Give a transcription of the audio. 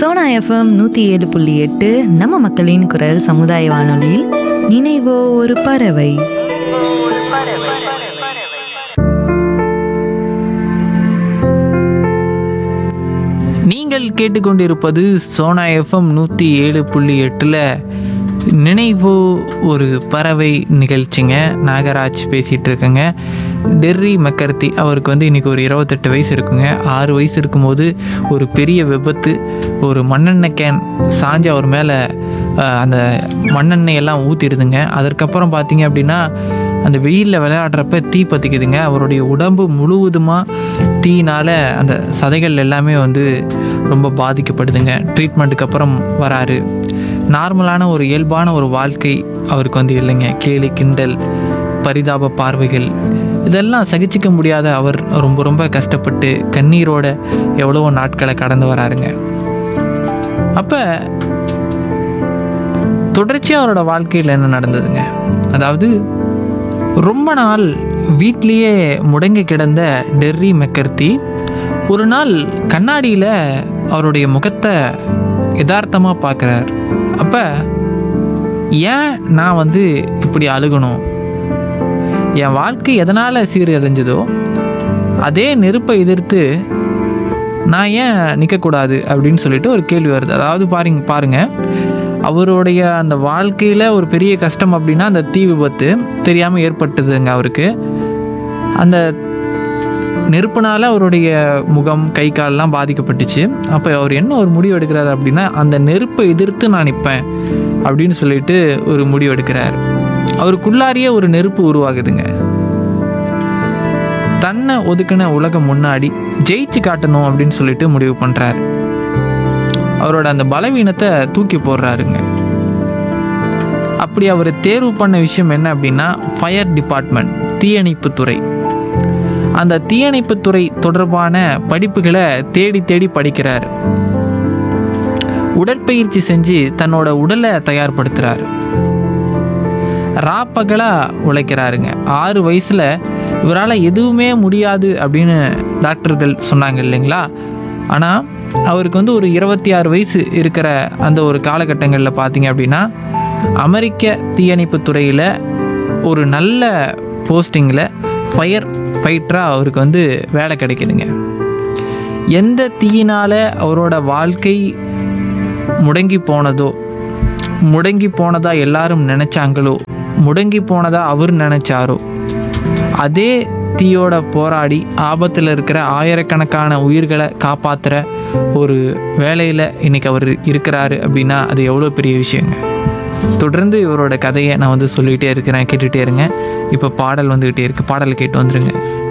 Sona FM நூற்றி ஏழு புள்ளி எட்டு நம்ம மக்களின் குரல் சமுதாய வானொலியில் நினைவோ ஒரு பறவை நீங்கள் கேட்டுக்கொண்டிருப்பது சோனா எஃப்எம் நூற்றி ஏழு புள்ளி எட்டில் நினைவு ஒரு பறவை நிகழ்ச்சிங்க நாகராஜ் பேசிகிட்டு இருக்கேங்க டெர்ரி மெக்கர்த்தி அவருக்கு வந்து இன்றைக்கி ஒரு இருபத்தெட்டு வயசு இருக்குங்க ஆறு வயசு இருக்கும்போது ஒரு பெரிய விபத்து ஒரு மண்ணெண்ணெய் கேன் சாஞ்சு அவர் மேலே அந்த மண்ணெண்ணெய் எல்லாம் ஊற்றிடுதுங்க அதற்கப்புறம் பார்த்தீங்க அப்படின்னா அந்த வெயிலில் விளையாடுறப்ப தீ பற்றிக்குதுங்க அவருடைய உடம்பு முழுவதுமாக தீயினால் அந்த சதைகள் எல்லாமே வந்து ரொம்ப பாதிக்கப்படுதுங்க ட்ரீட்மெண்ட்டுக்கு அப்புறம் வராரு நார்மலான ஒரு இயல்பான ஒரு வாழ்க்கை அவருக்கு வந்து இல்லைங்க கேலி கிண்டல் பரிதாப பார்வைகள் இதெல்லாம் சகிச்சிக்க முடியாத அவர் ரொம்ப ரொம்ப கஷ்டப்பட்டு கண்ணீரோட எவ்வளவோ நாட்களை கடந்து வராருங்க அப்போ தொடர்ச்சியாக அவரோட வாழ்க்கையில் என்ன நடந்ததுங்க அதாவது ரொம்ப நாள் வீட்லேயே முடங்கி கிடந்த டெர்ரி மெக்கர்த்தி ஒரு நாள் கண்ணாடியில் அவருடைய முகத்தை யதார்த்தமாக பார்க்குறார் அப்போ ஏன் நான் வந்து இப்படி அழுகணும் என் வாழ்க்கை எதனால் சீரழிஞ்சதோ அதே நெருப்பை எதிர்த்து நான் ஏன் நிற்கக்கூடாது அப்படின்னு சொல்லிட்டு ஒரு கேள்வி வருது அதாவது பாருங்க பாருங்க அவருடைய அந்த வாழ்க்கையில் ஒரு பெரிய கஷ்டம் அப்படின்னா அந்த தீ விபத்து தெரியாமல் ஏற்பட்டதுங்க அவருக்கு அந்த நெருப்புனால அவருடைய முகம் கை கால்லாம் பாதிக்கப்பட்டுச்சு அப்போ அவர் என்ன ஒரு முடிவு எடுக்கிறாரு அப்படின்னா அந்த நெருப்பை எதிர்த்து நான் நிற்பேன் அப்படின்னு சொல்லிட்டு ஒரு முடிவு எடுக்கிறார் அவருக்குள்ளாரியே ஒரு நெருப்பு உருவாகுதுங்க தன்னை ஒதுக்கின உலகம் முன்னாடி ஜெயிச்சு காட்டணும் அப்படின்னு சொல்லிட்டு முடிவு பண்ணுறாரு அவரோட அந்த பலவீனத்தை தூக்கி போடுறாருங்க அப்படி அவர் தேர்வு பண்ண விஷயம் என்ன அப்படின்னா ஃபயர் டிபார்ட்மெண்ட் தீயணைப்புத்துறை அந்த தீயணைப்புத்துறை தொடர்பான படிப்புகளை தேடி தேடி படிக்கிறார் உடற்பயிற்சி செஞ்சு தன்னோட உடலை தயார்படுத்துகிறார் ராப்பகலாக உழைக்கிறாருங்க ஆறு வயசில் இவரால் எதுவுமே முடியாது அப்படின்னு டாக்டர்கள் சொன்னாங்க இல்லைங்களா ஆனால் அவருக்கு வந்து ஒரு இருபத்தி ஆறு வயசு இருக்கிற அந்த ஒரு காலகட்டங்களில் பார்த்தீங்க அப்படின்னா அமெரிக்க தீயணைப்பு துறையில் ஒரு நல்ல போஸ்டிங்கில் ஃபயர் ஃபைட்டராக அவருக்கு வந்து வேலை கிடைக்குதுங்க எந்த தீயினால் அவரோட வாழ்க்கை முடங்கி போனதோ முடங்கி போனதா எல்லாரும் நினச்சாங்களோ முடங்கி போனதா அவர் நினச்சாரோ அதே தீயோட போராடி ஆபத்தில் இருக்கிற ஆயிரக்கணக்கான உயிர்களை காப்பாற்றுற ஒரு வேலையில் இன்னைக்கு அவர் இருக்கிறாரு அப்படின்னா அது எவ்வளோ பெரிய விஷயங்க தொடர்ந்து இவரோட கதையை நான் வந்து சொல்லிகிட்டே இருக்கிறேன் கேட்டுகிட்டே இருங்க இப்போ பாடல் வந்துக்கிட்டே இருக்கு பாடல் கேட்டு வந்துருங்க